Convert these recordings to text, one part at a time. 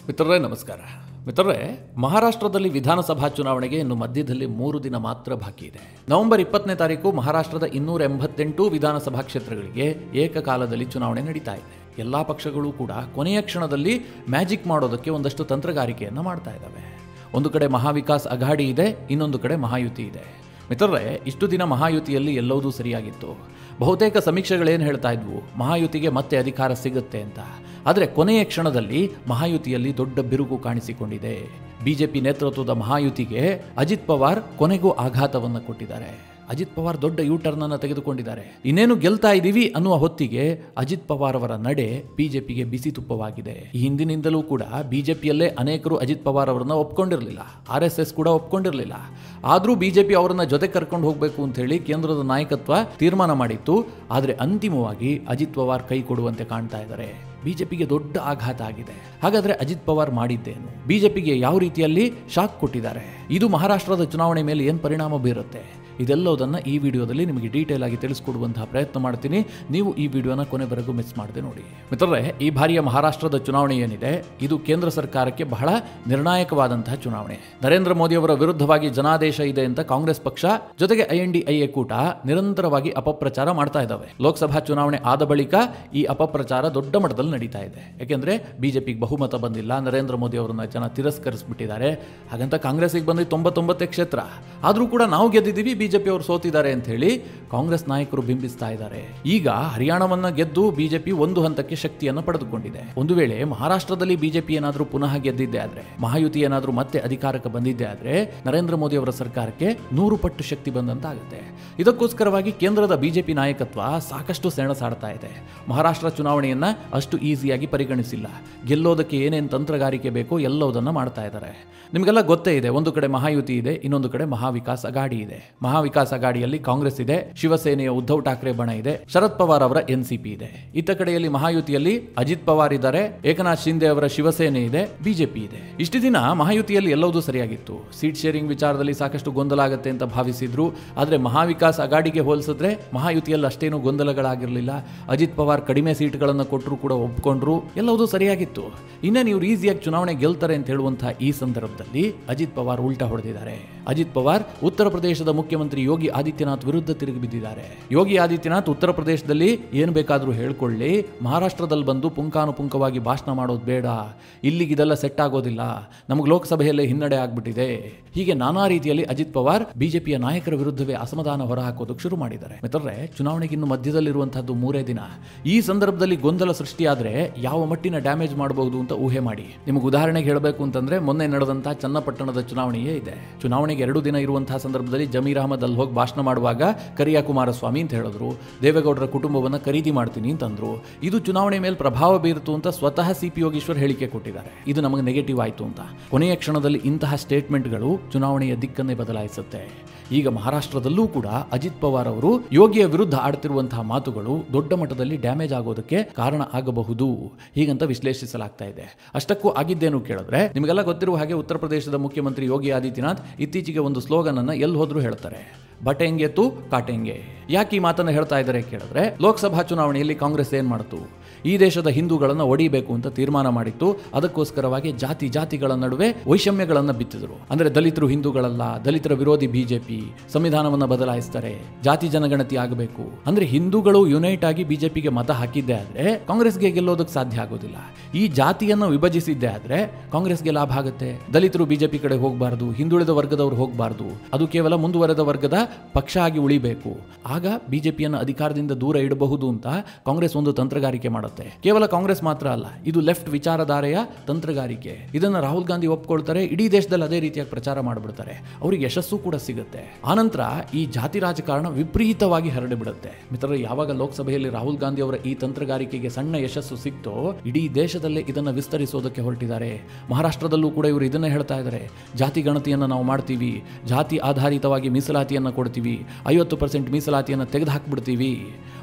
ಮಿತ್ರರೇ ನಮಸ್ಕಾರ ಮಿತ್ರರೇ ಮಹಾರಾಷ್ಟ್ರದಲ್ಲಿ ವಿಧಾನಸಭಾ ಚುನಾವಣೆಗೆ ಇನ್ನು ಮಧ್ಯದಲ್ಲಿ ಮೂರು ದಿನ ಮಾತ್ರ ಬಾಕಿ ಇದೆ ನವೆಂಬರ್ ಇಪ್ಪತ್ತನೇ ತಾರೀಕು ಮಹಾರಾಷ್ಟ್ರದ ಇನ್ನೂರ ಎಂಬತ್ತೆಂಟು ವಿಧಾನಸಭಾ ಕ್ಷೇತ್ರಗಳಿಗೆ ಏಕಕಾಲದಲ್ಲಿ ಚುನಾವಣೆ ನಡೀತಾ ಇದೆ ಎಲ್ಲಾ ಪಕ್ಷಗಳು ಕೂಡ ಕೊನೆಯ ಕ್ಷಣದಲ್ಲಿ ಮ್ಯಾಜಿಕ್ ಮಾಡೋದಕ್ಕೆ ಒಂದಷ್ಟು ತಂತ್ರಗಾರಿಕೆಯನ್ನು ಮಾಡ್ತಾ ಇದ್ದಾವೆ ಒಂದು ಕಡೆ ಮಹಾವಿಕಾಸ್ ಅಘಾಡಿ ಇದೆ ಇನ್ನೊಂದು ಕಡೆ ಮಹಾಯುತಿ ಇದೆ ಮಿತ್ರರೇ ಇಷ್ಟು ದಿನ ಮಹಾಯುತಿಯಲ್ಲಿ ಎಲ್ಲವೂ ಸರಿಯಾಗಿತ್ತು ಬಹುತೇಕ ಸಮೀಕ್ಷೆಗಳೇನು ಹೇಳ್ತಾ ಇದ್ವು ಮಹಾಯುತಿಗೆ ಮತ್ತೆ ಅಧಿಕಾರ ಸಿಗುತ್ತೆ ಅಂತ ಆದರೆ ಕೊನೆಯ ಕ್ಷಣದಲ್ಲಿ ಮಹಾಯುತಿಯಲ್ಲಿ ದೊಡ್ಡ ಬಿರುಕು ಕಾಣಿಸಿಕೊಂಡಿದೆ ಬಿಜೆಪಿ ನೇತೃತ್ವದ ಮಹಾಯುತಿಗೆ ಅಜಿತ್ ಪವಾರ್ ಕೊನೆಗೂ ಆಘಾತವನ್ನು ಕೊಟ್ಟಿದ್ದಾರೆ ಅಜಿತ್ ಪವಾರ್ ದೊಡ್ಡ ಯೂ ಟರ್ನ್ ಅನ್ನು ತೆಗೆದುಕೊಂಡಿದ್ದಾರೆ ಇನ್ನೇನು ಗೆಲ್ತಾ ಇದ್ದೀವಿ ಅನ್ನುವ ಹೊತ್ತಿಗೆ ಅಜಿತ್ ಪವಾರ್ ಅವರ ನಡೆ ಬಿಜೆಪಿಗೆ ಬಿಸಿ ತುಪ್ಪವಾಗಿದೆ ಈ ಹಿಂದಿನಿಂದಲೂ ಕೂಡ ಬಿಜೆಪಿಯಲ್ಲೇ ಅನೇಕರು ಅಜಿತ್ ಪವಾರ್ ಅವರನ್ನ ಒಪ್ಕೊಂಡಿರಲಿಲ್ಲ ಆರ್ ಎಸ್ ಎಸ್ ಕೂಡ ಒಪ್ಕೊಂಡಿರಲಿಲ್ಲ ಆದರೂ ಬಿಜೆಪಿ ಅವರನ್ನ ಜೊತೆ ಕರ್ಕೊಂಡು ಹೋಗಬೇಕು ಅಂತ ಹೇಳಿ ಕೇಂದ್ರದ ನಾಯಕತ್ವ ತೀರ್ಮಾನ ಮಾಡಿತ್ತು ಆದರೆ ಅಂತಿಮವಾಗಿ ಅಜಿತ್ ಪವಾರ್ ಕೈ ಕೊಡುವಂತೆ ಕಾಣ್ತಾ ಇದ್ದಾರೆ ಬಿಜೆಪಿಗೆ ದೊಡ್ಡ ಆಘಾತ ಆಗಿದೆ ಹಾಗಾದ್ರೆ ಅಜಿತ್ ಪವಾರ್ ಮಾಡಿದ್ದೇನು ಬಿಜೆಪಿಗೆ ಯಾವ ರೀತಿಯಲ್ಲಿ ಶಾಕ್ ಕೊಟ್ಟಿದ್ದಾರೆ ಇದು ಮಹಾರಾಷ್ಟ್ರದ ಚುನಾವಣೆ ಮೇಲೆ ಏನು ಪರಿಣಾಮ ಬೀರುತ್ತೆ ಇದೆಲ್ಲವುದನ್ನು ಈ ವಿಡಿಯೋದಲ್ಲಿ ನಿಮಗೆ ಡೀಟೇಲ್ ಆಗಿ ತಿಳಿಸ್ಕೊಡುವಂತಹ ಪ್ರಯತ್ನ ಮಾಡ್ತೀನಿ ನೀವು ಈ ವಿಡಿಯೋನ ಕೊನೆವರೆಗೂ ಮಿಸ್ ಮಾಡದೆ ನೋಡಿ ಮಿತ್ರರೇ ಈ ಬಾರಿಯ ಮಹಾರಾಷ್ಟ್ರದ ಚುನಾವಣೆ ಏನಿದೆ ಇದು ಕೇಂದ್ರ ಸರ್ಕಾರಕ್ಕೆ ಬಹಳ ನಿರ್ಣಾಯಕವಾದಂತಹ ಚುನಾವಣೆ ನರೇಂದ್ರ ಮೋದಿ ಅವರ ವಿರುದ್ಧವಾಗಿ ಜನಾದೇಶ ಇದೆ ಅಂತ ಕಾಂಗ್ರೆಸ್ ಪಕ್ಷ ಜೊತೆಗೆ I N D I A ಕೂಟ ನಿರಂತರವಾಗಿ ಅಪಪ್ರಚಾರ ಮಾಡ್ತಾ ಇದ್ದಾವೆ ಲೋಕಸಭಾ ಚುನಾವಣೆ ಆದ ಬಳಿಕ ಈ ಅಪಪ್ರಚಾರ ದೊಡ್ಡ ಮಟ್ಟದಲ್ಲಿ ನಡೀತಾ ಇದೆ ಯಾಕೆಂದ್ರೆ ಬಿಜೆಪಿಗೆ ಬಹುಮತ ಬಂದಿಲ್ಲ ನರೇಂದ್ರ ಮೋದಿ ಅವರನ್ನ ಜನ ತಿರಸ್ಕರಿಸ್ಬಿಟ್ಟಿದ್ದಾರೆ ಹಾಗಂತ ಕಾಂಗ್ರೆಸ್ಗೆ ಬಂದಿದ್ದು ತೊಂಬತ್ತೊಂಬತ್ತೇ ಕ್ಷೇತ್ರ ಆದರೂ ಕೂಡ ನಾವು ಗೆದ್ದಿದ್ದೀವಿ ಬಿಜೆಪಿ ಅವರು ಸೋತಿದ್ದಾರೆ ಅಂತ ಹೇಳಿ ಕಾಂಗ್ರೆಸ್ ನಾಯಕರು ಬಿಂಬಿಸ್ತಾ ಇದ್ದಾರೆ ಈಗ ಹರಿಯಾಣವನ್ನ ಗೆದ್ದು ಬಿಜೆಪಿ ಒಂದು ಹಂತಕ್ಕೆ ಶಕ್ತಿಯನ್ನು ಪಡೆದುಕೊಂಡಿದೆ ಒಂದು ವೇಳೆ ಮಹಾರಾಷ್ಟ್ರದಲ್ಲಿ ಬಿಜೆಪಿ ಏನಾದರೂ ಪುನಃ ಗೆದ್ದಿದ್ದೆ ಆದ್ರೆ ಮಹಾಯುತಿ ಏನಾದರೂ ಮತ್ತೆ ಅಧಿಕಾರಕ್ಕೆ ಬಂದಿದ್ದೆ ಆದ್ರೆ ನರೇಂದ್ರ ಮೋದಿ ಅವರ ಸರ್ಕಾರಕ್ಕೆ ನೂರು ಪಟ್ಟು ಶಕ್ತಿ ಬಂದಂತಾಗುತ್ತೆ ಇದಕ್ಕೋಸ್ಕರವಾಗಿ ಕೇಂದ್ರದ ಬಿಜೆಪಿ ನಾಯಕತ್ವ ಸಾಕಷ್ಟು ಸೆಣಸಾಡ್ತಾ ಇದೆ ಮಹಾರಾಷ್ಟ್ರ ಚುನಾವಣೆಯನ್ನ ಅಷ್ಟು ಈಸಿಯಾಗಿ ಪರಿಗಣಿಸಿಲ್ಲ ಗೆಲ್ಲೋದಕ್ಕೆ ಏನೇನು ತಂತ್ರಗಾರಿಕೆ ಬೇಕೋ ಎಲ್ಲವುದನ್ನು ಮಾಡ್ತಾ ಇದ್ದಾರೆ ನಿಮಗೆಲ್ಲ ಗೊತ್ತೇ ಇದೆ ಒಂದು ಕಡೆ ಮಹಾಯುತಿ ಇದೆ ಇನ್ನೊಂದು ಕಡೆ ಮಹಾವಿಕಾಸ್ ಅಗಾಡಿ ಇದೆ ಮಹಾವಿಕಾಸ್ ಅಗಾಡಿಯಲ್ಲಿ ಕಾಂಗ್ರೆಸ್ ಇದೆ ಶಿವಸೇನೆಯ ಉದ್ಧವ್ ಠಾಕ್ರೆ ಬಣ ಇದೆ ಶರದ್ ಪವಾರ್ ಅವರ ಎನ್ಸಿಪಿ ಇದೆ ಇತ್ತ ಕಡೆಯಲ್ಲಿ ಮಹಾಯುತಿಯಲ್ಲಿ ಅಜಿತ್ ಪವಾರ್ ಇದ್ದಾರೆ ಏಕನಾಥ್ ಶಿಂದೆ ಅವರ ಶಿವಸೇನೆ ಇದೆ ಬಿಜೆಪಿ ಇದೆ ಇಷ್ಟು ದಿನ ಮಹಾಯುತಿಯಲ್ಲಿ ಎಲ್ಲವೂ ಸರಿಯಾಗಿತ್ತು ಸೀಟ್ ಶೇರಿಂಗ್ ವಿಚಾರದಲ್ಲಿ ಸಾಕಷ್ಟು ಗೊಂದಲ ಆಗುತ್ತೆ ಅಂತ ಭಾವಿಸಿದ್ರು ಆದರೆ ಮಹಾವಿಕಾಸ್ ಅಗಾಡಿಗೆ ಹೋಲಿಸಿದ್ರೆ ಮಹಾಯುತಿಯಲ್ಲಿ ಅಷ್ಟೇನು ಗೊಂದಲಗಳಾಗಿರಲಿಲ್ಲ ಅಜಿತ್ ಪವಾರ್ ಕಡಿಮೆ ಸೀಟ್ಗಳನ್ನು ಕೊಟ್ಟರು ಕೂಡ ಒಪ್ಕೊಂಡ್ರು ಎಲ್ಲವೂ ಸರಿಯಾಗಿತ್ತು ಇನ್ನ ನೀವು ಈಸಿಯಾಗಿ ಚುನಾವಣೆ ಗೆಲ್ತಾರೆ ಅಂತ ಹೇಳುವಂತಹ ಈ ಸಂದರ್ಭದಲ್ಲಿ ಅಜಿತ್ ಪವಾರ್ ಉಲ್ಟಾ ಹೊಡೆದಿದ್ದಾರೆ ಅಜಿತ್ ಪವಾರ್ ಉತ್ತರ ಪ್ರದೇಶದ ಮುಖ್ಯಮಂತ್ರಿ ಯೋಗಿ ಆದಿತ್ಯನಾಥ್ ವಿರುದ್ಧ ತಿರುಗಿ ಬಿದ್ದಿದ್ದಾರೆ ಯೋಗಿ ಆದಿತ್ಯನಾಥ್ ಉತ್ತರ ಪ್ರದೇಶದಲ್ಲಿ ಏನು ಬೇಕಾದರೂ ಹೇಳ್ಕೊಳ್ಳಿ ಮಹಾರಾಷ್ಟ್ರದಲ್ಲಿ ಬಂದು ಪುಂಖಾನುಪುಂಖವಾಗಿ ಭಾಷಣ ಮಾಡೋದು ಬೇಡ ಇಲ್ಲಿಗೆ ಇದೆಲ್ಲ ಸೆಟ್ ಆಗೋದಿಲ್ಲ ನಮಗೆ ಲೋಕಸಭೆಯಲ್ಲೇ ಹಿನ್ನಡೆ ಆಗ್ಬಿಟ್ಟಿದೆ ಹೀಗೆ ನಾನಾ ರೀತಿಯಲ್ಲಿ ಅಜಿತ್ ಪವಾರ್ ಬಿಜೆಪಿಯ ನಾಯಕರ ವಿರುದ್ಧವೇ ಅಸಮಾಧಾನ ಹೊರಹಾಕೋದಕ್ಕೆ ಶುರು ಮಾಡಿದ್ದಾರೆ ಮಿತ್ರರೇ ಚುನಾವಣೆಗೆ ಇನ್ನು ಮಧ್ಯದಲ್ಲಿರುವಂತಹದ್ದು ಮೂರೇ ದಿನ ಈ ಸಂದರ್ಭದಲ್ಲಿ ಗೊಂದಲ ಸೃಷ್ಟಿಯಾದ್ರೆ ಯಾವ ಮಟ್ಟಿನ ಡ್ಯಾಮೇಜ್ ಮಾಡಬಹುದು ಅಂತ ಊಹೆ ಮಾಡಿ ನಿಮಗೆ ಉದಾಹರಣೆಗೆ ಹೇಳಬೇಕು ಅಂತಂದ್ರೆ ಮೊನ್ನೆ ನಡೆದಂತಹ ಚನ್ನಪಟ್ಟಣದ ಚುನಾವಣೆಯೇ ಇದೆ ಚುನಾವಣೆಗೆ ಎರಡು ದಿನ ಇರುವಂತಹ ಸಂದರ್ಭದಲ್ಲಿ ಜಮೀರ್ ಅಹಮದ್ ಅಲ್ಲಿ ಹೋಗಿ ಭಾಷಣ ಮಾಡುವಾಗ ಕರಿಯಾ ಕುಮಾರಸ್ವಾಮಿ ಅಂತ ಹೇಳಿದ್ರು ದೇವೇಗೌಡರ ಕುಟುಂಬವನ್ನು ಖರೀದಿ ಮಾಡ್ತೀನಿ ಅಂತಂದ್ರು ಇದು ಚುನಾವಣೆ ಮೇಲೆ ಪ್ರಭಾವ ಬೀರಿತು ಅಂತ ಸ್ವತಃ ಸಿ ಪಿ ಯೋಗೇಶ್ವರ್ ಹೇಳಿಕೆ ಕೊಟ್ಟಿದ್ದಾರೆ ಇದು ನಮಗೆ ನೆಗೆಟಿವ್ ಆಯಿತು ಅಂತ ಕೊನೆಯ ಕ್ಷಣದಲ್ಲಿ ಇಂತಹ ಸ್ಟೇಟ್ಮೆಂಟ್ಗಳು ಚುನಾವಣೆಯ ದಿಕ್ಕನ್ನೇ ಬದಲಾಯಿಸುತ್ತೆ ಈಗ ಮಹಾರಾಷ್ಟ್ರದಲ್ಲೂ ಕೂಡ ಅಜಿತ್ ಪವಾರ್ ಅವರು ಯೋಗಿಯ ವಿರುದ್ಧ ಆಡ್ತಿರುವಂತಹ ಮಾತುಗಳು ದೊಡ್ಡ ಮಟ್ಟದಲ್ಲಿ ಡ್ಯಾಮೇಜ್ ಆಗೋದಕ್ಕೆ ಕಾರಣ ಆಗಬಹುದು ಹೀಗಂತ ವಿಶ್ಲೇಷಿಸಲಾಗ್ತಾ ಇದೆ ಅಷ್ಟಕ್ಕೂ ಆಗಿದ್ದೇನು ಕೇಳಿದ್ರೆ ನಿಮಗೆಲ್ಲ ಗೊತ್ತಿರುವ ಹಾಗೆ ಉತ್ತರ ಪ್ರದೇಶದ ಮುಖ್ಯಮಂತ್ರಿ ಯೋಗಿ ಆದಿತ್ಯನಾಥ್ ಇತ್ತೀಚೆಗೆ ಒಂದು ಸ್ಲೋಗನ್ ಅನ್ನ ಎಲ್ಲಿ ಹೋದ್ರೂ ಹೇಳ್ತಾರೆ ಬಟೆಂಗೆ ತು ಕಾಟೆಂಗೆ ಯಾಕೆ ಈ ಮಾತನ್ನು ಹೇಳ್ತಾ ಇದ್ದಾರೆ ಕೇಳಿದ್ರೆ ಲೋಕಸಭಾ ಚುನಾವಣೆಯಲ್ಲಿ ಕಾಂಗ್ರೆಸ್ ಏನ್ ಮಾಡಿತು ಈ ದೇಶದ ಹಿಂದೂಗಳನ್ನು ಒಡಿಬೇಕು ಅಂತ ತೀರ್ಮಾನ ಮಾಡಿತ್ತು ಅದಕ್ಕೋಸ್ಕರವಾಗಿ ಜಾತಿ ಜಾತಿಗಳ ನಡುವೆ ವೈಷಮ್ಯಗಳನ್ನು ಬಿತ್ತಿದ್ರು ಅಂದ್ರೆ ದಲಿತರು ಹಿಂದೂಗಳಲ್ಲ ದಲಿತರ ವಿರೋಧಿ ಬಿಜೆಪಿ ಸಂವಿಧಾನವನ್ನು ಬದಲಾಯಿಸ್ತಾರೆ ಜಾತಿ ಜನಗಣತಿ ಆಗಬೇಕು ಅಂದ್ರೆ ಹಿಂದೂಗಳು ಯುನೈಟ್ ಆಗಿ ಬಿಜೆಪಿಗೆ ಮತ ಹಾಕಿದ್ದೆ ಆದ್ರೆ ಕಾಂಗ್ರೆಸ್ಗೆ ಗೆಲ್ಲೋದಕ್ಕೆ ಸಾಧ್ಯ ಆಗೋದಿಲ್ಲ ಈ ಜಾತಿಯನ್ನು ವಿಭಜಿಸಿದ್ದೆ ಆದ್ರೆ ಕಾಂಗ್ರೆಸ್ಗೆ ಲಾಭ ಆಗುತ್ತೆ ದಲಿತರು ಬಿಜೆಪಿ ಕಡೆ ಹೋಗಬಾರದು ಹಿಂದುಳಿದ ವರ್ಗದವರು ಹೋಗಬಾರದು ಅದು ಕೇವಲ ಮುಂದುವರೆದ ವರ್ಗದ ಪಕ್ಷ ಆಗಿ ಉಳಿಬೇಕು ಆಗ ಬಿಜೆಪಿಯನ್ನು ಅಧಿಕಾರದಿಂದ ದೂರ ಇಡಬಹುದು ಅಂತ ಕಾಂಗ್ರೆಸ್ ಒಂದು ತಂತ್ರಗಾರಿಕೆ ಮಾಡುತ್ತೆ ಕೇವಲ ಕಾಂಗ್ರೆಸ್ ಮಾತ್ರ ಅಲ್ಲ ಇದು ಲೆಫ್ಟ್ ವಿಚಾರಧಾರೆಯ ತಂತ್ರಗಾರಿಕೆ ಇದನ್ನ ರಾಹುಲ್ ಗಾಂಧಿ ಒಪ್ಕೊಳ್ತಾರೆ ಇಡೀ ದೇಶದಲ್ಲಿ ಅದೇ ರೀತಿಯಾಗಿ ಪ್ರಚಾರ ಮಾಡಿಬಿಡ್ತಾರೆ ಅವರಿಗೆ ಯಶಸ್ಸು ಕೂಡ ಸಿಗುತ್ತೆ ಆನಂತರ ಈ ಜಾತಿ ರಾಜಕಾರಣ ವಿಪರೀತವಾಗಿ ಹರಡಿಬಿಡುತ್ತೆ ಮಿತ್ರರು ಯಾವಾಗ ಲೋಕಸಭೆಯಲ್ಲಿ ರಾಹುಲ್ ಗಾಂಧಿ ಅವರ ಈ ತಂತ್ರಗಾರಿಕೆಗೆ ಸಣ್ಣ ಯಶಸ್ಸು ಸಿಕ್ತೋ ಇಡೀ ದೇಶದಲ್ಲೇ ಇದನ್ನು ವಿಸ್ತರಿಸೋದಕ್ಕೆ ಹೊರಟಿದ್ದಾರೆ ಮಹಾರಾಷ್ಟ್ರದಲ್ಲೂ ಕೂಡ ಇವರು ಇದನ್ನೇ ಹೇಳ್ತಾ ಇದ್ದಾರೆ ಜಾತಿ ಗಣತಿಯನ್ನು ನಾವು ಮಾಡ್ತೀವಿ ಜಾತಿ ಆಧಾರಿತವಾಗಿ ಮೀಸಲಾತಿಯನ್ನು ಕೊಡ್ತೀವಿ ಐವತ್ತು ಪರ್ಸೆಂಟ್ ಮೀಸಲಾತಿಯನ್ನು ತೆಗೆದು ಹಾಕ್ಬಿಡ್ತೀವಿ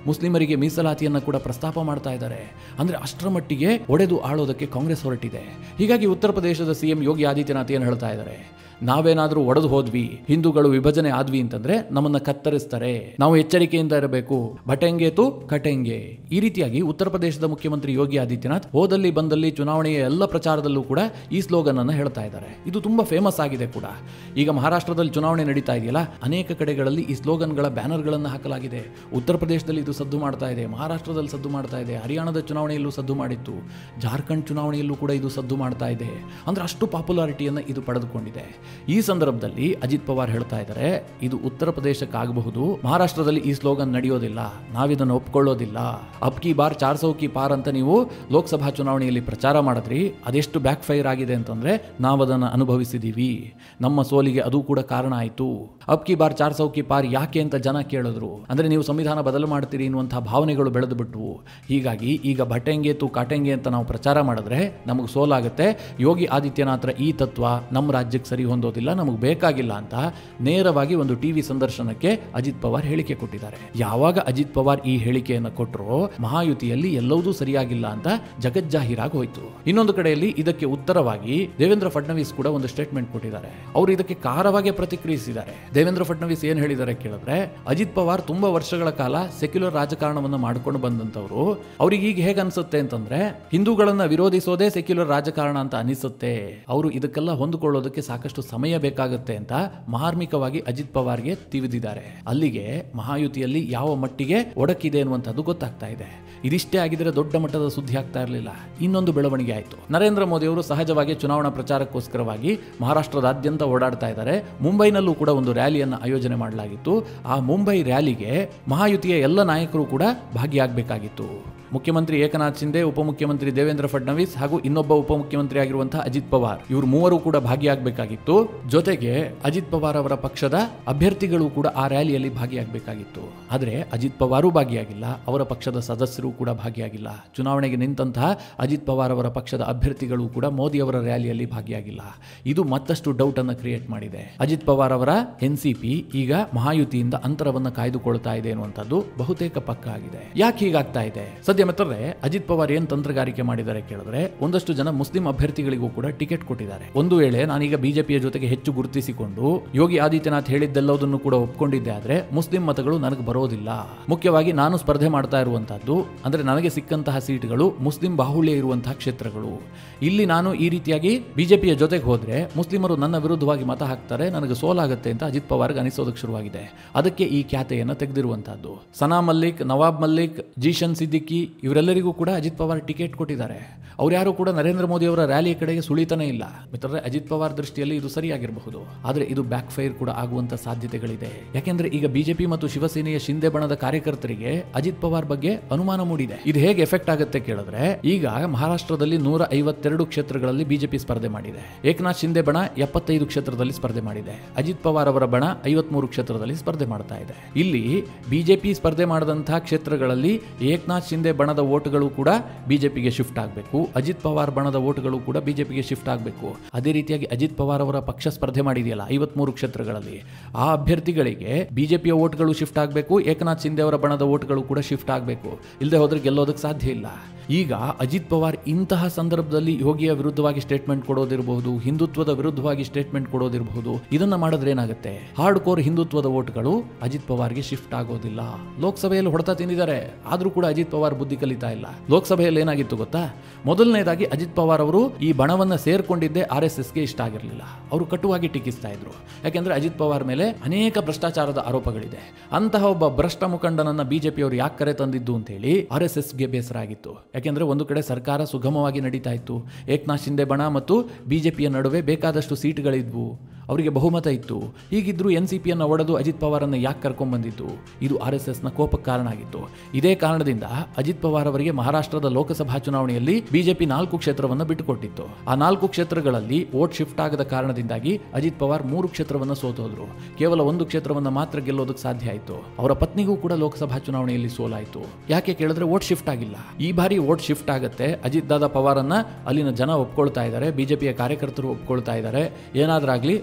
ಮುಸ್ಲಿಮರಿಗೆ ಮೀಸಲಾತಿಯನ್ನು ಕೂಡ ಪ್ರಸ್ತಾಪ ಮಾಡ್ತಾ ಇದ್ದಾರೆ ಅಂದ್ರೆ ಅಷ್ಟರ ಮಟ್ಟಿಗೆ ಒಡೆದು ಆಳೋದಕ್ಕೆ ಕಾಂಗ್ರೆಸ್ ಹೊರಟಿದೆ ಹೀಗಾಗಿ ಉತ್ತರ ಪ್ರದೇಶದ ಸಿಎಂ ಯೋಗಿ ಆದಿತ್ಯನಾಥ್ ಏನು ಹೇಳ್ತಾ ಇದ್ದಾರೆ ನಾವೇನಾದರೂ ಒಡೆದು ಹೋದ್ವಿ ಹಿಂದೂಗಳು ವಿಭಜನೆ ಆದ್ವಿ ಅಂತಂದ್ರೆ ನಮ್ಮನ್ನ ಕತ್ತರಿಸ್ತಾರೆ ನಾವು ಎಚ್ಚರಿಕೆಯಿಂದ ಇರಬೇಕು ಬಟೆಂಗೇತು ಕಟೆಂಗೆ ಈ ರೀತಿಯಾಗಿ ಉತ್ತರ ಪ್ರದೇಶದ ಮುಖ್ಯಮಂತ್ರಿ ಯೋಗಿ ಆದಿತ್ಯನಾಥ್ ಹೋದಲ್ಲಿ ಬಂದಲ್ಲಿ ಚುನಾವಣೆಯ ಎಲ್ಲ ಪ್ರಚಾರದಲ್ಲೂ ಕೂಡ ಈ ಸ್ಲೋಗನ್ ಅನ್ನು ಹೇಳ್ತಾ ಇದ್ದಾರೆ ಇದು ತುಂಬಾ ಫೇಮಸ್ ಆಗಿದೆ ಕೂಡ ಈಗ ಮಹಾರಾಷ್ಟ್ರದಲ್ಲಿ ಚುನಾವಣೆ ನಡೀತಾ ಇದೆಯಲ್ಲ ಅನೇಕ ಕಡೆಗಳಲ್ಲಿ ಈ ಸ್ಲೋಗನ್ಗಳ ಬ್ಯಾನರ್ಗಳನ್ನು ಹಾಕಲಾಗಿದೆ ಉತ್ತರ ಪ್ರದೇಶದಲ್ಲಿ ಇದು ಸದ್ದು ಮಾಡ್ತಾ ಇದೆ ಮಹಾರಾಷ್ಟ್ರದಲ್ಲಿ ಸದ್ದು ಮಾಡ್ತಾ ಇದೆ ಹರಿಯಾಣದ ಚುನಾವಣೆಯಲ್ಲೂ ಸದ್ದು ಮಾಡಿತ್ತು ಜಾರ್ಖಂಡ್ ಚುನಾವಣೆಯಲ್ಲೂ ಕೂಡ ಇದು ಸದ್ದು ಮಾಡ್ತಾ ಇದೆ ಅಂದ್ರೆ ಅಷ್ಟು ಪಾಪ್ಯುಲಾರಿಟಿಯನ್ನು ಇದು ಪಡೆದುಕೊಂಡಿದೆ ಈ ಸಂದರ್ಭದಲ್ಲಿ ಅಜಿತ್ ಪವಾರ್ ಹೇಳ್ತಾ ಇದ್ದಾರೆ ಇದು ಉತ್ತರ ಪ್ರದೇಶಕ್ಕಾಗಬಹುದು ಮಹಾರಾಷ್ಟ್ರದಲ್ಲಿ ಈ ಸ್ಲೋಗನ್ ನಡೆಯೋದಿಲ್ಲ ನಾವಿದನ್ನು ಒಪ್ಕೊಳ್ಳೋದಿಲ್ಲ ಅಬ್ ಕಿ ಬಾರ್ ಚಾರ್ ಸೌ ಕಿ ಪಾರ್ ಅಂತ ನೀವು ಲೋಕಸಭಾ ಚುನಾವಣೆಯಲ್ಲಿ ಪ್ರಚಾರ ಮಾಡಿದ್ರಿ ಅದೆಷ್ಟು ಬ್ಯಾಕ್ ಫೈರ್ ಆಗಿದೆ ಅಂತಂದ್ರೆ ನಾವು ಅದನ್ನು ಅನುಭವಿಸಿದೀವಿ ನಮ್ಮ ಸೋಲಿಗೆ ಅದು ಕೂಡ ಕಾರಣ ಆಯಿತು ಅಬ್ ಕಿ ಬಾರ್ ಚಾರ್ ಸೌ ಕಿ ಪಾರ್ ಯಾಕೆ ಅಂತ ಜನ ಕೇಳಿದ್ರು ಅಂದ್ರೆ ನೀವು ಸಂವಿಧಾನ ಬದಲು ಮಾಡ್ತೀರಿ ಎನ್ನುವಂತಹ ಭಾವನೆಗಳು ಬೆಳೆದು ಬಿಟ್ವು ಹೀಗಾಗಿ ಈಗ ಭಟೆಂಗೆ ತು ಕಾಟೆಂಗೆ ಅಂತ ನಾವು ಪ್ರಚಾರ ಮಾಡಿದ್ರೆ ನಮಗೆ ಸೋಲಾಗುತ್ತೆ ಯೋಗಿ ಆದಿತ್ಯನಾಥ್ರ ಈ ತತ್ವ ನಮ್ಮ ರಾಜ್ಯಕ್ಕೆ ಸರಿ ಹೊಂದೋದಿಲ್ಲ ನಮಗೆ ಬೇಕಾಗಿಲ್ಲ ಅಂತ ನೇರವಾಗಿ ಒಂದು ಟಿವಿ ಸಂದರ್ಶನಕ್ಕೆ ಅಜಿತ್ ಪವಾರ್ ಹೇಳಿಕೆ ಕೊಟ್ಟಿದ್ದಾರೆ ಯಾವಾಗ ಅಜಿತ್ ಪವಾರ್ ಈ ಹೇಳಿಕೆಯನ್ನು ಕೊಟ್ಟರು ಮಹಾಯುತಿಯಲ್ಲಿ ಎಲ್ಲವೂ ಸರಿಯಾಗಿಲ್ಲ ಅಂತ ಜಗಜ್ಜಾಹೀರಾಗಿ ಹೋಯ್ತು ಇನ್ನೊಂದು ಕಡೆಯಲ್ಲಿ ಇದಕ್ಕೆ ಉತ್ತರವಾಗಿ ದೇವೇಂದ್ರ ಫಡ್ನವೀಸ್ ಕೂಡ ಒಂದು ಸ್ಟೇಟ್ಮೆಂಟ್ ಕೊಟ್ಟಿದ್ದಾರೆ ಅವರು ಇದಕ್ಕೆ ಕಾರವಾಗಿ ಪ್ರತಿಕ್ರಿಯಿಸಿದ್ದಾರೆ ದೇವೇಂದ್ರ ಫಡ್ನವೀಸ್ ಏನ್ ಹೇಳಿದ್ದಾರೆ ಕೇಳಿದ್ರೆ ಅಜಿತ್ ಪವಾರ್ ತುಂಬಾ ವರ್ಷಗಳ ಕಾಲ ಸೆಕ್ಯುಲರ್ ರಾಜಕಾರಣವನ್ನು ಮಾಡ್ಕೊಂಡು ಬಂದಂತವರು ಅವ್ರಿಗೆ ಈಗ ಹೇಗೆ ಅನ್ಸುತ್ತೆ ಅಂತಂದ್ರೆ ಹಿಂದೂಗಳನ್ನ ವಿರೋಧಿಸೋದೇ ಸೆಕ್ಯುಲರ್ ರಾಜಕಾರಣ ಅಂತ ಅನಿಸುತ್ತೆ ಅವರು ಇದಕ್ಕೆಲ್ಲ ಹೊಂದಿಕೊಳ್ಳೋದಕ್ಕೆ ಸಾಕಷ್ಟು ಸಮಯ ಬೇಕಾಗುತ್ತೆ ಅಂತ ಮಾರ್ಮಿಕವಾಗಿ ಅಜಿತ್ ಪವಾರ್ಗೆ ತಿವಿದಿದ್ದಾರೆ ಅಲ್ಲಿಗೆ ಮಹಾಯುತಿಯಲ್ಲಿ ಯಾವ ಮಟ್ಟಿಗೆ ಒಡಕಿದೆ ಅನ್ನುವಂಥದ್ದು ಗೊತ್ತಾಗ್ತಾ ಇದೆ ಇದಿಷ್ಟೇ ಆಗಿದ್ರೆ ದೊಡ್ಡ ಮಟ್ಟದ ಸುದ್ದಿ ಆಗ್ತಾ ಇರಲಿಲ್ಲ ಇನ್ನೊಂದು ಬೆಳವಣಿಗೆ ಆಯಿತು ನರೇಂದ್ರ ಮೋದಿ ಅವರು ಸಹಜವಾಗಿ ಚುನಾವಣಾ ಪ್ರಚಾರಕ್ಕೋಸ್ಕರವಾಗಿ ಮಹಾರಾಷ್ಟ್ರದಾದ್ಯಂತ ಓಡಾಡ್ತಾ ಇದ್ದಾರೆ ಮುಂಬೈನಲ್ಲೂ ಕೂಡ ಒಂದು ರ್ಯಾಲಿಯನ್ನು ಆಯೋಜನೆ ಮಾಡಲಾಗಿತ್ತು ಆ ಮುಂಬೈ ರ್ಯಾಲಿಗೆ ಮಹಾಯುತಿಯ ಎಲ್ಲ ನಾಯಕರು ಕೂಡ ಭಾಗಿಯಾಗಬೇಕಾಗಿತ್ತು ಮುಖ್ಯಮಂತ್ರಿ ಏಕನಾಥ್ ಶಿಂದೆ ಉಪಮುಖ್ಯಮಂತ್ರಿ ದೇವೇಂದ್ರ ಫಡ್ನವೀಸ್ ಹಾಗೂ ಇನ್ನೊಬ್ಬ ಉಪಮುಖ್ಯಮಂತ್ರಿ ಆಗಿರುವಂತಹ ಅಜಿತ್ ಪವಾರ್ ಇವರು ಮೂವರು ಕೂಡ ಭಾಗಿಯಾಗಬೇಕಾಗಿತ್ತು ಜೊತೆಗೆ ಅಜಿತ್ ಪವಾರ್ ಅವರ ಪಕ್ಷದ ಅಭ್ಯರ್ಥಿಗಳು ಕೂಡ ಆ ರ್ಯಾಲಿಯಲ್ಲಿ ಭಾಗಿಯಾಗಬೇಕಾಗಿತ್ತು ಆದರೆ ಅಜಿತ್ ಪವಾರು ಭಾಗಿಯಾಗಿಲ್ಲ ಅವರ ಪಕ್ಷದ ಸದಸ್ಯರು ಕೂಡ ಭಾಗಿಯಾಗಿಲ್ಲ ಚುನಾವಣೆಗೆ ನಿಂತಹ ಅಜಿತ್ ಪವಾರ್ ಅವರ ಪಕ್ಷದ ಅಭ್ಯರ್ಥಿಗಳು ಕೂಡ ಮೋದಿ ಅವರ ರ್ಯಾಲಿಯಲ್ಲಿ ಭಾಗಿಯಾಗಿಲ್ಲ ಇದು ಮತ್ತಷ್ಟು ಡೌಟ್ ಅನ್ನು ಕ್ರಿಯೇಟ್ ಮಾಡಿದೆ ಅಜಿತ್ ಪವಾರ್ ಅವರ ಎನ್ಸಿಪಿ ಈಗ ಮಹಾಯುತಿಯಿಂದ ಅಂತರವನ್ನು ಕಾಯ್ದುಕೊಳ್ತಾ ಇದೆ ಅನ್ನುವಂಥದ್ದು ಬಹುತೇಕ ಪಕ್ಕ ಆಗಿದೆ ಯಾಕೆ ಹೀಗಾಗ್ತಾ ಇದೆ ಸದ್ಯ ಮಿತ್ರರೇ ಅಜಿತ್ ಪವಾರ್ ಏನ್ ತಂತ್ರಗಾರಿಕೆ ಮಾಡಿದ್ದಾರೆ ಕೇಳಿದ್ರೆ ಒಂದಷ್ಟು ಜನ ಮುಸ್ಲಿಂ ಅಭ್ಯರ್ಥಿಗಳಿಗೂ ಕೂಡ ಟಿಕೆಟ್ ಕೊಟ್ಟಿದ್ದಾರೆ ಒಂದು ವೇಳೆ ನಾನೀಗ ಬಿಜೆಪಿಯ ಜೊತೆಗೆ ಹೆಚ್ಚು ಗುರುತಿಸಿಕೊಂಡು ಯೋಗಿ ಆದಿತ್ಯನಾಥ್ ಹೇಳಿದ್ದೆಲ್ಲದನ್ನು ಕೂಡ ಒಪ್ಕೊಂಡಿದ್ದೆ ಆದ್ರೆ ಮುಸ್ಲಿಂ ಮತಗಳು ನನಗೆ ಬರೋದಿಲ್ಲ ಮುಖ್ಯವಾಗಿ ನಾನು ಸ್ಪರ್ಧೆ ಮಾಡ್ತಾ ಇರುವಂತಹದ್ದು ಅಂದ್ರೆ ನನಗೆ ಸಿಕ್ಕಂತಹ ಸೀಟ್ಗಳು ಮುಸ್ಲಿಂ ಬಾಹುಳ್ಯ ಇರುವಂತಹ ಕ್ಷೇತ್ರಗಳು ಇಲ್ಲಿ ನಾನು ಈ ರೀತಿಯಾಗಿ ಬಿಜೆಪಿಯ ಜೊತೆಗೆ ಹೋದ್ರೆ ಮುಸ್ಲಿಮರು ನನ್ನ ವಿರುದ್ಧವಾಗಿ ಮತ ಹಾಕ್ತಾರೆ ನನಗೆ ಸೋಲಾಗುತ್ತೆ ಅಂತ ಅಜಿತ್ ಪವಾರ್ಗೆ ಅನಿಸೋದಕ್ಕೆ ಶುರುವಾಗಿದೆ ಅದಕ್ಕೆ ಈ ಖ್ಯಾತೆಯನ್ನು ತೆಗೆದಿರುವಂತಹದ್ದು ಸನಾ ಮಲ್ಲಿಕ್ ನವಾಬ್ ಮಲ್ಲಿಕ್ ಜೀಶನ್ ಸಿದ್ದಿಕಿ ಇವರೆಲ್ಲರಿಗೂ ಕೂಡ ಅಜಿತ್ ಪವಾರ್ ಟಿಕೆಟ್ ಕೊಟ್ಟಿದ್ದಾರೆ ಅವ್ರು ಯಾರು ಕೂಡ ನರೇಂದ್ರ ಮೋದಿ ಅವರ ರ್ಯಾಲಿ ಕಡೆಗೆ ಸುಳಿತಾನೇ ಇಲ್ಲ ಮಿತ್ರರೇ ಅಜಿತ್ ಪವಾರ್ ದೃಷ್ಟಿಯಲ್ಲಿ ಇದು ಸರಿಯಾಗಿರಬಹುದು ಆದರೆ ಇದು ಬ್ಯಾಕ್ ಫೈರ್ ಕೂಡ ಆಗುವಂತ ಸಾಧ್ಯತೆಗಳಿದೆ ಯಾಕೆಂದ್ರೆ ಈಗ ಬಿಜೆಪಿ ಮತ್ತು ಶಿವಸೇನೆಯ ಶಿಂದೆ ಬಣದ ಕಾರ್ಯಕರ್ತರಿಗೆ ಅಜಿತ್ ಪವಾರ್ ಬಗ್ಗೆ ಅನುಮಾನ ಮೂಡಿದೆ ಇದು ಹೇಗೆ ಎಫೆಕ್ಟ್ ಆಗುತ್ತೆ ಕೇಳಿದ್ರೆ ಈಗ ಮಹಾರಾಷ್ಟ್ರದಲ್ಲಿ ನೂರ ಐವತ್ತೆರಡು ಕ್ಷೇತ್ರಗಳಲ್ಲಿ ಬಿಜೆಪಿ ಸ್ಪರ್ಧೆ ಮಾಡಿದೆ ಏಕನಾಥ್ ಶಿಂದೆ ಬಣ ಎಪ್ಪತ್ತೈದು ಕ್ಷೇತ್ರದಲ್ಲಿ ಸ್ಪರ್ಧೆ ಮಾಡಿದೆ ಅಜಿತ್ ಪವಾರ್ ಅವರ ಬಣ ಐವತ್ಮೂರು ಕ್ಷೇತ್ರದಲ್ಲಿ ಸ್ಪರ್ಧೆ ಮಾಡ್ತಾ ಇದೆ ಇಲ್ಲಿ ಬಿಜೆಪಿ ಸ್ಪರ್ಧೆ ಮಾಡಿದಂತಹ ಕ್ಷೇತ್ರಗಳಲ್ಲಿ ಏಕನಾಥ್ ಶಿಂದೆ ಬಣದ ಓಟ್ಗಳು ಕೂಡ ಬಿಜೆಪಿಗೆ ಶಿಫ್ಟ್ ಆಗಬೇಕು ಅಜಿತ್ ಪವಾರ್ ಬಣದ ಓಟ್ಗಳು ಕೂಡ ಬಿಜೆಪಿಗೆ ಶಿಫ್ಟ್ ಆಗಬೇಕು ಅದೇ ರೀತಿಯಾಗಿ ಅಜಿತ್ ಪವಾರ್ ಅವರ ಪಕ್ಷ ಸ್ಪರ್ಧೆ ಮಾಡಿದೆಯಲ್ಲ ಐವತ್ಮೂರು ಕ್ಷೇತ್ರಗಳಲ್ಲಿ ಆ ಅಭ್ಯರ್ಥಿಗಳಿಗೆ ಬಿಜೆಪಿಯ ಓಟ್ಗಳು ಶಿಫ್ಟ್ ಆಗಬೇಕು ಏಕನಾಥ್ ಶಿಂದೆ ಅವರ ಬಣದ ಓಟ್ಗಳು ಕೂಡ ಶಿಫ್ಟ್ ಆಗಬೇಕು ಇಲ್ಲದೆ ಹೋದ್ರೆ ಗೆಲ್ಲೋದಕ್ಕೆ ಸಾಧ್ಯ ಇಲ್ಲ ಈಗ ಅಜಿತ್ ಪವಾರ್ ಇಂತಹ ಸಂದರ್ಭದಲ್ಲಿ ಯೋಗಿಯ ವಿರುದ್ಧವಾಗಿ ಸ್ಟೇಟ್ಮೆಂಟ್ ಕೊಡೋದಿರಬಹುದು ಹಿಂದುತ್ವದ ವಿರುದ್ಧವಾಗಿ ಸ್ಟೇಟ್ಮೆಂಟ್ ಕೊಡೋದಿರಬಹುದು ಇದನ್ನ ಮಾಡಿದ್ರೆ ಏನಾಗುತ್ತೆ ಹಾರ್ಡ್ ಕೋರ್ ಹಿಂದುತ್ವದ ಓಟ್ಗಳು ಅಜಿತ್ ಪವಾರ್ಗೆ ಶಿಫ್ಟ್ ಆಗೋದಿಲ್ಲ ಲೋಕಸಭೆಯಲ್ಲಿ ಹೊಡೆತ ತಿಂದಿದ್ದಾರೆ ಆದ್ರೂ ಕೂಡ ಅಜಿತ್ ಪವಾರ್ ಬುದ್ಧಿ ಕಲಿತಾ ಇಲ್ಲ ಲೋಕಸಭೆಯಲ್ಲಿ ಏನಾಗಿತ್ತು ಗೊತ್ತಾ ಮೊದಲನೇದಾಗಿ ಅಜಿತ್ ಪವಾರ್ ಅವರು ಈ ಬಣವನ್ನ ಸೇರ್ಕೊಂಡಿದ್ದೇ ಆರ್ ಎಸ್ ಎಸ್ಗೆ ಇಷ್ಟ ಆಗಿರಲಿಲ್ಲ ಅವರು ಕಟುವಾಗಿ ಟೀಕಿಸ್ತಾ ಇದ್ರು ಯಾಕೆಂದ್ರೆ ಅಜಿತ್ ಪವಾರ್ ಮೇಲೆ ಅನೇಕ ಭ್ರಷ್ಟಾಚಾರದ ಆರೋಪಗಳಿದೆ ಅಂತಹ ಒಬ್ಬ ಭ್ರಷ್ಟ ಮುಖಂಡನನ್ನ ಬಿಜೆಪಿ ಅವರು ಯಾಕೆ ಕರೆ ತಂದಿದ್ದು ಅಂತ ಹೇಳಿ ಆರ್ ಎಸ್ ಎಸ್ಗೆ ಬೇಸರ ಆಗಿತ್ತು ಯಾಕೆಂದ್ರೆ ಒಂದು ಕಡೆ ಸರ್ಕಾರ ಸುಗಮವಾಗಿ ನಡೀತಾ ಇತ್ತು ಏಕನಾಥ್ ಶಿಂದೆ ಬಣ ಮತ್ತು ಬಿಜೆಪಿಯ ನಡುವೆ ಬೇಕಾದಷ್ಟು ಸೀಟ್ಗಳಿದ್ವು ಅವರಿಗೆ ಬಹುಮತ ಇತ್ತು ಹೀಗಿದ್ರು ಎನ್ ಸಿ ಪಿಯನ್ನು ಒಡೆದು ಅಜಿತ್ ಪವಾರನ್ನು ಯಾಕೆ ಕರ್ಕೊಂಡ್ ಬಂದಿದ್ದು ಇದು ಆರ್ ಎಸ್ ಎಸ್ನ ಕೋಪಕ್ಕೆ ಕಾರಣ ಆಗಿತ್ತು ಇದೇ ಕಾರಣದಿಂದ ಅಜಿತ್ ಪವಾರ್ ಅವರಿಗೆ ಮಹಾರಾಷ್ಟ್ರದ ಲೋಕಸಭಾ ಚುನಾವಣೆಯಲ್ಲಿ ಬಿಜೆಪಿ ನಾಲ್ಕು ಕ್ಷೇತ್ರವನ್ನು ಬಿಟ್ಟುಕೊಟ್ಟಿತ್ತು ಆ ನಾಲ್ಕು ಕ್ಷೇತ್ರಗಳಲ್ಲಿ ವೋಟ್ ಶಿಫ್ಟ್ ಆಗದ ಕಾರಣದಿಂದಾಗಿ ಅಜಿತ್ ಪವಾರ್ ಮೂರು ಕ್ಷೇತ್ರವನ್ನು ಸೋತೋದ್ರು ಕೇವಲ ಒಂದು ಕ್ಷೇತ್ರವನ್ನು ಮಾತ್ರ ಗೆಲ್ಲೋದಕ್ಕೆ ಸಾಧ್ಯ ಆಯಿತು ಅವರ ಪತ್ನಿಗೂ ಕೂಡ ಲೋಕಸಭಾ ಚುನಾವಣೆಯಲ್ಲಿ ಸೋಲಾಯಿತು ಯಾಕೆ ಕೇಳಿದ್ರೆ ವೋಟ್ ಶಿಫ್ಟ್ ಆಗಿಲ್ಲ ಈ ಬಾರಿ ವೋಟ್ ಶಿಫ್ಟ್ ಆಗುತ್ತೆ ಅಜಿತ್ ದಾದಾ ಪವಾರನ್ನ ಅಲ್ಲಿನ ಜನ ಒಪ್ಕೊಳ್ತಾ ಇದ್ದಾರೆ ಬಿಜೆಪಿಯ ಕಾರ್ಯಕರ್ತರು ಒಪ್ಕೊಳ್ತಾ ಇದ್ದಾರೆ ಏನಾದ್ರಾಗ್ಲಿ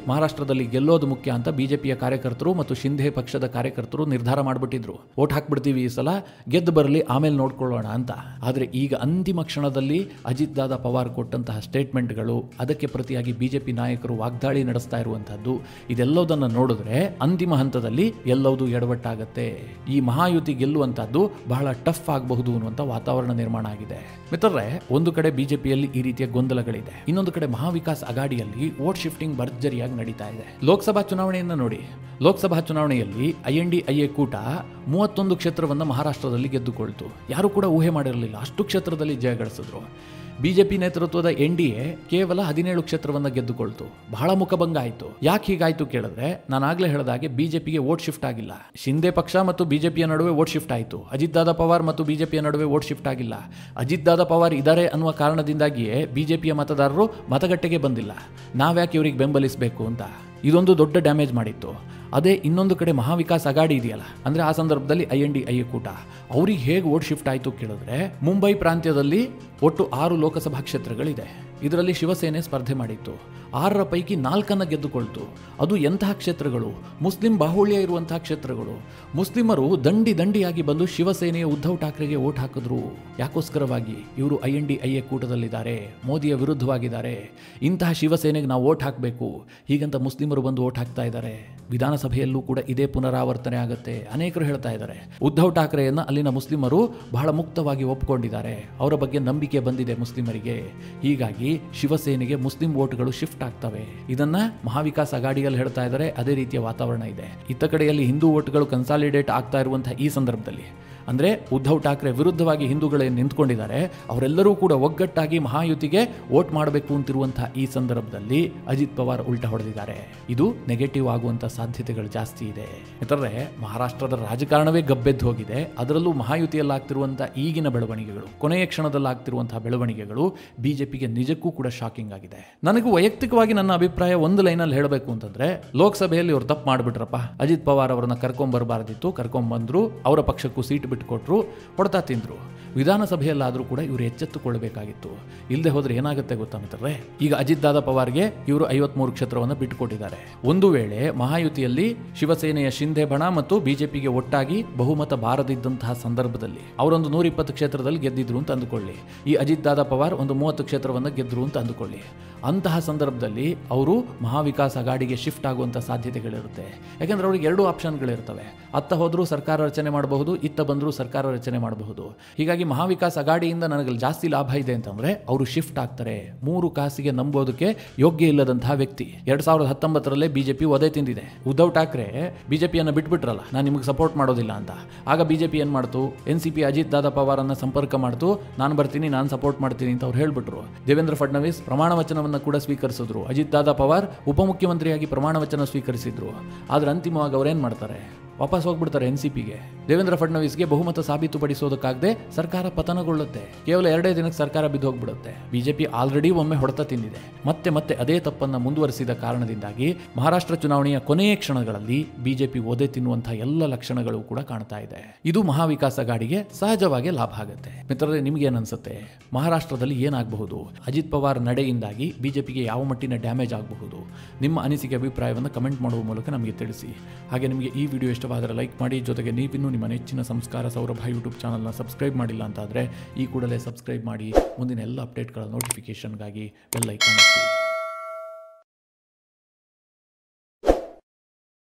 ಮಹಾರಾಷ್ಟ್ರದಲ್ಲಿ ಗೆಲ್ಲೋದು ಮುಖ್ಯ ಅಂತ ಬಿಜೆಪಿಯ ಕಾರ್ಯಕರ್ತರು ಮತ್ತು ಶಿಂಧೆ ಪಕ್ಷದ ಕಾರ್ಯಕರ್ತರು ನಿರ್ಧಾರ ಮಾಡಿಬಿಟ್ಟಿದ್ರು ಓಟ್ ಹಾಕ್ಬಿಡ್ತೀವಿ ಈ ಸಲ ಗೆದ್ದು ಬರಲಿ ಆಮೇಲೆ ನೋಡ್ಕೊಳ್ಳೋಣ ಅಂತ ಆದರೆ ಈಗ ಅಂತಿಮ ಕ್ಷಣದಲ್ಲಿ ಅಜಿತ್ ದಾದಾ ಪವಾರ್ ಕೊಟ್ಟಂತಹ ಸ್ಟೇಟ್ಮೆಂಟ್ಗಳು ಅದಕ್ಕೆ ಪ್ರತಿಯಾಗಿ ಬಿಜೆಪಿ ನಾಯಕರು ವಾಗ್ದಾಳಿ ನಡೆಸ್ತಾ ಇರುವಂತಹದ್ದು ಇದೆಲ್ಲದನ್ನು ನೋಡಿದ್ರೆ ಅಂತಿಮ ಹಂತದಲ್ಲಿ ಎಲ್ಲವೂ ಎಡವಟ್ಟಾಗತ್ತೆ ಈ ಮಹಾಯುತಿ ಗೆಲ್ಲುವಂತಹದ್ದು ಬಹಳ ಟಫ್ ಆಗಬಹುದು ಅನ್ನುವಂಥ ವಾತಾವರಣ ನಿರ್ಮಾಣ ಆಗಿದೆ ಮಿತ್ರರೇ ಒಂದು ಕಡೆ ಬಿಜೆಪಿಯಲ್ಲಿ ಈ ರೀತಿಯ ಗೊಂದಲಗಳಿದೆ ಇನ್ನೊಂದು ಕಡೆ ಮಹಾವಿಕಾಸ್ ಅಗಾಡಿಯಲ್ಲಿ ವೋಟ್ ಶಿಫ್ಟಿಂಗ್ ಭರ್ಜರಿಯಾಗಿ ನಡೀತಾ ಇದೆ ಲೋಕಸಭಾ ಚುನಾವಣೆಯನ್ನು ನೋಡಿ ಲೋಕಸಭಾ ಚುನಾವಣೆಯಲ್ಲಿ I N D I A ಕೂಟ ಮೂವತ್ತೊಂದು ಕ್ಷೇತ್ರವನ್ನು ಮಹಾರಾಷ್ಟ್ರದಲ್ಲಿ ಗೆದ್ದುಕೊಳ್ತು ಯಾರು ಕೂಡ ಊಹೆ ಮಾಡಿರಲಿಲ್ಲ ಅಷ್ಟು ಕ್ಷೇತ್ರದಲ್ಲಿ ಜಯ ಗಳಿಸಿದ್ರು ಬಿಜೆಪಿ ನೇತೃತ್ವದ ಎನ್ ಡಿ ಎ ಕೇವಲ ಹದಿನೇಳು ಕ್ಷೇತ್ರವನ್ನು ಗೆದ್ದುಕೊಳ್ತು ಬಹಳ ಮುಖಭಂಗ ಆಯಿತು ಯಾಕೆ ಹೀಗಾಯ್ತು ಕೇಳಿದ್ರೆ ನಾನು ಆಗ್ಲೇ ಹೇಳಿದಾಗೆ ಬಿಜೆಪಿಗೆ ವೋಟ್ ಶಿಫ್ಟ್ ಆಗಿಲ್ಲ ಶಿಂದೆ ಪಕ್ಷ ಮತ್ತು ಬಿಜೆಪಿಯ ನಡುವೆ ವೋಟ್ ಶಿಫ್ಟ್ ಆಯಿತು ಅಜಿತ್ ದಾದಾ ಪವಾರ್ ಮತ್ತು ಬಿಜೆಪಿಯ ನಡುವೆ ವೋಟ್ ಶಿಫ್ಟ್ ಆಗಿಲ್ಲ ಅಜಿತ್ ದಾದಾ ಪವಾರ್ ಇದ್ದಾರೆ ಅನ್ನುವ ಕಾರಣದಿಂದಾಗಿಯೇ ಬಿಜೆಪಿಯ ಮತದಾರರು ಮತಗಟ್ಟೆಗೆ ಬಂದಿಲ್ಲ ನಾವ್ಯಾಕೆ ಇವರಿಗೆ ಬೆಂಬಲಿಸಬೇಕು ಅಂತ ಇದೊಂದು ದೊಡ್ಡ ಡ್ಯಾಮೇಜ್ ಮಾಡಿತ್ತು ಅದೇ ಇನ್ನೊಂದು ಕಡೆ ಮಹಾವಿಕಾಸ್ ಅಗಾಡಿ ಇದೆಯಲ್ಲ ಅಂದರೆ ಆ ಸಂದರ್ಭದಲ್ಲಿ I N D I A ಕೂಟ ಅವ್ರಿಗೆ ಹೇಗೆ ವೋಟ್ ಶಿಫ್ಟ್ ಆಯಿತು ಕೇಳಿದ್ರೆ ಮುಂಬೈ ಪ್ರಾಂತ್ಯದಲ್ಲಿ ಒಟ್ಟು ಆರು ಲೋಕಸಭಾ ಕ್ಷೇತ್ರಗಳಿದೆ ಇದರಲ್ಲಿ ಶಿವಸೇನೆ ಸ್ಪರ್ಧೆ ಮಾಡಿತ್ತು ಆರರ ಪೈಕಿ ನಾಲ್ಕನ್ನು ಗೆದ್ದುಕೊಳ್ತು ಅದು ಎಂತಹ ಕ್ಷೇತ್ರಗಳು ಮುಸ್ಲಿಂ ಬಾಹುಳ್ಯ ಇರುವಂತಹ ಕ್ಷೇತ್ರಗಳು ಮುಸ್ಲಿಮರು ದಂಡಿ ದಂಡಿಯಾಗಿ ಬಂದು ಶಿವಸೇನೆಯ ಉದ್ಧವ್ ಠಾಕ್ರೆಗೆ ಓಟ್ ಹಾಕಿದ್ರು ಯಾಕೋಸ್ಕರವಾಗಿ ಇವರು I N D I A ಕೂಟದಲ್ಲಿದ್ದಾರೆ ಮೋದಿಯ ವಿರುದ್ಧವಾಗಿದ್ದಾರೆ ಇಂತಹ ಶಿವಸೇನೆಗೆ ನಾವು ಓಟ್ ಹಾಕಬೇಕು ಹೀಗಂತ ಮುಸ್ಲಿಮರು ಬಂದು ಓಟ್ ಹಾಕ್ತಾ ಇದ್ದಾರೆ ವಿಧಾನಸಭೆಯಲ್ಲೂ ಕೂಡ ಇದೇ ಪುನರಾವರ್ತನೆ ಆಗುತ್ತೆ ಅನೇಕರು ಹೇಳ್ತಾ ಇದ್ದಾರೆ ಉದ್ಧವ್ ಠಾಕ್ರೆಯನ್ನು ಅಲ್ಲಿನ ಮುಸ್ಲಿಮರು ಬಹಳ ಮುಕ್ತವಾಗಿ ಒಪ್ಪಿಕೊಂಡಿದ್ದಾರೆ ಅವರ ಬಗ್ಗೆ ನಂಬಿಕೆ ಬಂದಿದೆ ಮುಸ್ಲಿಮರಿಗೆ ಹೀಗಾಗಿ ಶಿವಸೇನೆಗೆ ಮುಸ್ಲಿಂ ವೋಟ್ಗಳು ಶಿಫ್ಟ್ ಆಗ್ತವೆ ಇದನ್ನ ಮಹಾವಿಕಾಸ್ ಅಗಾಡಿಯಲ್ಲಿ ಹೇಳ್ತಾ ಇದ್ದಾರೆ ಅದೇ ರೀತಿಯ ವಾತಾವರಣ ಇದೆ ಇತ್ತ ಕಡೆಯಲ್ಲಿ ಹಿಂದೂ ವೋಟ್ಗಳು ಕನ್ಸಾಲಿಡೇಟ್ ಆಗ್ತಾ ಇರುವಂತಹ ಈ ಸಂದರ್ಭದಲ್ಲಿ ಅಂದರೆ ಉದ್ಧವ್ ಠಾಕ್ರೆ ವಿರುದ್ಧವಾಗಿ ಹಿಂದೂಗಳೇ ನಿಂತ್ಕೊಂಡಿದ್ದಾರೆ ಅವರೆಲ್ಲರೂ ಕೂಡ ಒಗ್ಗಟ್ಟಾಗಿ ಮಹಾಯುತಿಗೆ ವೋಟ್ ಮಾಡಬೇಕು ಅಂತಿರುವಂತಹ ಈ ಸಂದರ್ಭದಲ್ಲಿ ಅಜಿತ್ ಪವಾರ್ ಉಲ್ಟಾ ಹೊಡೆದಿದ್ದಾರೆ ಇದು ನೆಗೆಟಿವ್ ಆಗುವಂಥ ಸಾಧ್ಯತೆಗಳು ಜಾಸ್ತಿ ಇದೆ ಯಾಕಂದರೆ ಮಹಾರಾಷ್ಟ್ರದ ರಾಜಕಾರಣವೇ ಗಬ್ಬೆದ್ದು ಹೋಗಿದೆ ಅದರಲ್ಲೂ ಮಹಾಯುತಿಯಲ್ಲಿ ಆಗ್ತಿರುವಂಥ ಈಗಿನ ಬೆಳವಣಿಗೆಗಳು ಕೊನೆಯ ಕ್ಷಣದಲ್ಲಿ ಆಗ್ತಿರುವಂತಹ ಬೆಳವಣಿಗೆಗಳು ಬಿಜೆಪಿಗೆ ನಿಜಕ್ಕೂ ಕೂಡ ಶಾಕಿಂಗ್ ಆಗಿದೆ ನನಗೂ ವೈಯಕ್ತಿಕವಾಗಿ ನನ್ನ ಅಭಿಪ್ರಾಯ ಒಂದು ಲೈನಲ್ಲಿ ಹೇಳಬೇಕು ಅಂತಂದ್ರೆ ಲೋಕಸಭೆಯಲ್ಲಿ ಅವ್ರು ತಪ್ಪು ಮಾಡಿಬಿಟ್ರಪ್ಪ ಅಜಿತ್ ಪವಾರ್ ಅವರನ್ನ ಕರ್ಕೊಂಬರಬಾರ್ದಿತ್ತು ಕರ್ಕೊಂಬಂದ್ರು ಅವರ ಪಕ್ಷಕ್ಕೂ ಸೀಟ್ ಬಿಟ್ಟುಕೊಟ್ರು ಹೊಡೆತ ತಿಂದ್ರು ವಿಧಾನಸಭೆಯಲ್ಲಾದರೂ ಕೂಡ ಇವರು ಎಚ್ಚೆತ್ತುಕೊಳ್ಬೇಕಾಗಿತ್ತು ಇಲ್ಲದೆ ಹೋದ್ರೆ ಏನಾಗುತ್ತೆ ಗೊತ್ತಾ ಮಿತ್ರರೇ ಈಗ ಅಜಿತ್ ದಾದಾ ಪವಾರ್ಗೆ ಇವರು ಐವತ್ಮೂರು ಕ್ಷೇತ್ರವನ್ನು ಬಿಟ್ಟುಕೊಟ್ಟಿದ್ದಾರೆ ಒಂದು ವೇಳೆ ಮಹಾಯುತಿಯಲ್ಲಿ ಶಿವಸೇನೆಯ ಶಿಂಧೆ ಬಣ ಮತ್ತು ಬಿಜೆಪಿಗೆ ಒಟ್ಟಾಗಿ ಬಹುಮತ ಬಾರದಿದ್ದಂತಹ ಸಂದರ್ಭದಲ್ಲಿ ಅವರೊಂದು ನೂರ ಇಪ್ಪತ್ತು ಕ್ಷೇತ್ರದಲ್ಲಿ ಗೆದ್ದಿದ್ರು ಅಂತ ಅಂದುಕೊಳ್ಳಿ ಈ ಅಜಿತ್ ದಾದಾ ಪವಾರ್ ಒಂದು ಮೂವತ್ತು ಕ್ಷೇತ್ರವನ್ನು ಗೆದ್ರು ಅಂತ ಅಂದುಕೊಳ್ಳಿ ಅಂತಹ ಸಂದರ್ಭದಲ್ಲಿ ಅವರು ಮಹಾವಿಕಾಸ್ ಅಗಾಡಿಗೆ ಶಿಫ್ಟ್ ಆಗುವಂಥ ಸಾಧ್ಯತೆಗಳಿರುತ್ತೆ ಯಾಕಂದ್ರೆ ಅವ್ರಿಗೆ ಎರಡು ಆಪ್ಷನ್ಗಳಿರ್ತವೆ ಅತ್ತ ಹೋದರೂ ಸರ್ಕಾರ ರಚನೆ ಮಾಡಬಹುದು ಇತ್ತ ಬಂದರೂ ಸರ್ಕಾರ ರಚನೆ ಮಾಡಬಹುದು ಹೀಗಾಗಿ ಮಹಾವಿಕಾಸ್ ಅಗಾಡಿಯಿಂದ ನನಗೆ ಜಾಸ್ತಿ ಲಾಭ ಇದೆ ಅಂತಂದ್ರೆ ಅವರು ಶಿಫ್ಟ್ ಆಗ್ತಾರೆ ಮೂರು ಕಾಸಿಗೆ ನಂಬೋದಕ್ಕೆ ಯೋಗ್ಯ ಇಲ್ಲದಂತಹ ವ್ಯಕ್ತಿ ಎರಡ್ ಸಾವಿರದ ಹತ್ತೊಂಬತ್ತರಲ್ಲೇ ಬಿಜೆಪಿ ಒದೆ ತಿಂದಿದೆ ಉದ್ಧವ್ ಠಾಕ್ರೆ ಬಿಜೆಪಿಯನ್ನು ಬಿಟ್ಬಿಟ್ರಲ್ಲ ನಾನು ನಿಮಗೆ ಸಪೋರ್ಟ್ ಮಾಡೋದಿಲ್ಲ ಅಂತ ಆಗ ಬಿಜೆಪಿ ಏನು ಮಾಡ್ತು N C P Ajit Dada ಪವಾರನ್ನ ಸಂಪರ್ಕ ಮಾಡ್ತು ನಾನು ಬರ್ತೀನಿ ನಾನು ಸಪೋರ್ಟ್ ಮಾಡ್ತೀನಿ ಅಂತ ಅವ್ರು ಹೇಳ್ಬಿಟ್ರು ದೇವೇಂದ್ರ ಫಡ್ನವೀಸ್ ಪ್ರಮಾಣ ವಚನವನ್ನು ಕೂಡ ಸ್ವೀಕರಿಸಿದ್ರು ಅಜಿತ್ ದಾದಾ ಪವಾರ್ ಉಪಮುಖ್ಯಮಂತ್ರಿಯಾಗಿ ಪ್ರಮಾಣ ವಚನ ಸ್ವೀಕರಿಸಿದ್ರು ಆದ್ರೆ ಅಂತಿಮವಾಗಿ ಅವ್ರೇನು ಮಾಡ್ತಾರೆ ವಾಪಸ್ ಹೋಗ್ಬಿಡ್ತಾರೆ ಎನ್ ಸಿ ಪಿಗೆ ದೇವೇಂದ್ರ ಫಡ್ನವೀಸ್ಗೆ ಬಹುಮತ ಸಾಬೀತುಪಡಿಸೋದಕ್ಕಾಗದೆ ಸರ್ಕಾರ ಪತನಗೊಳ್ಳುತ್ತೆ ಕೇವಲ ಎರಡೇ ದಿನಕ್ಕೆ ಸರ್ಕಾರ ಬಿದ್ದು ಹೋಗ್ಬಿಡುತ್ತೆ ಬಿಜೆಪಿ ಆಲ್ರೆಡಿ ಒಮ್ಮೆ ಹೊಡೆತ ತಿಂದಿದೆ ಮತ್ತೆ ಮತ್ತೆ ಅದೇ ತಪ್ಪನ್ನ ಮುಂದುವರಿಸಿದ ಕಾರಣದಿಂದಾಗಿ ಮಹಾರಾಷ್ಟ್ರ ಚುನಾವಣೆಯ ಕೊನೆಯ ಕ್ಷಣಗಳಲ್ಲಿ ಬಿಜೆಪಿ ಒದೆ ತಿನ್ನುವಂತಹ ಎಲ್ಲ ಲಕ್ಷಣಗಳು ಕೂಡ ಕಾಣ್ತಾ ಇದೆ ಇದು ಮಹಾವಿಕಾಸ ಗಾಡಿಗೆ ಸಹಜವಾಗಿ ಲಾಭ ಆಗುತ್ತೆ ಮಿತ್ರರೇ ನಿಮ್ಗೆ ಅನ್ಸುತ್ತೆ ಮಹಾರಾಷ್ಟ್ರದಲ್ಲಿ ಏನಾಗಬಹುದು ಅಜಿತ್ ಪವಾರ್ ನಡೆಯಿಂದಾಗಿ ಬಿಜೆಪಿಗೆ ಯಾವ ಮಟ್ಟಿನ ಡ್ಯಾಮೇಜ್ ಆಗಬಹುದು ನಿಮ್ಮ ಅನಿಸಿಕೆ ಅಭಿಪ್ರಾಯವನ್ನು ಕಮೆಂಟ್ ಮಾಡುವ ಮೂಲಕ ನಮಗೆ ತಿಳಿಸಿ ಹಾಗೆ ನಿಮಗೆ ಈ ವಿಡಿಯೋ ಇಷ್ಟವಾದರೆ ಲೈಕ್ ಮಾಡಿ ಜೊತೆಗೆ ನೀವಿನ್ನೂ ನಿಮ್ಮ ನೆಚ್ಚಿನ ಸಂಸ್ಕಾರ ಸೌರಭ ಯೂಟ್ಯೂಬ್ ಚಾನಲ್ನ ಸಬ್ಸ್ಕ್ರೈಬ್ ಮಾಡಿಲ್ಲ ಅಂತಾದರೆ ಈ ಕೂಡಲೇ ಸಬ್ಸ್ಕ್ರೈಬ್ ಮಾಡಿ ಮುಂದಿನ ಎಲ್ಲ ಅಪ್ಡೇಟ್ಗಳ ನೋಟಿಫಿಕೇಷನ್ಗಾಗಿ ಬೆಲ್ ಐಕಾನ್ ಒತ್ತಿ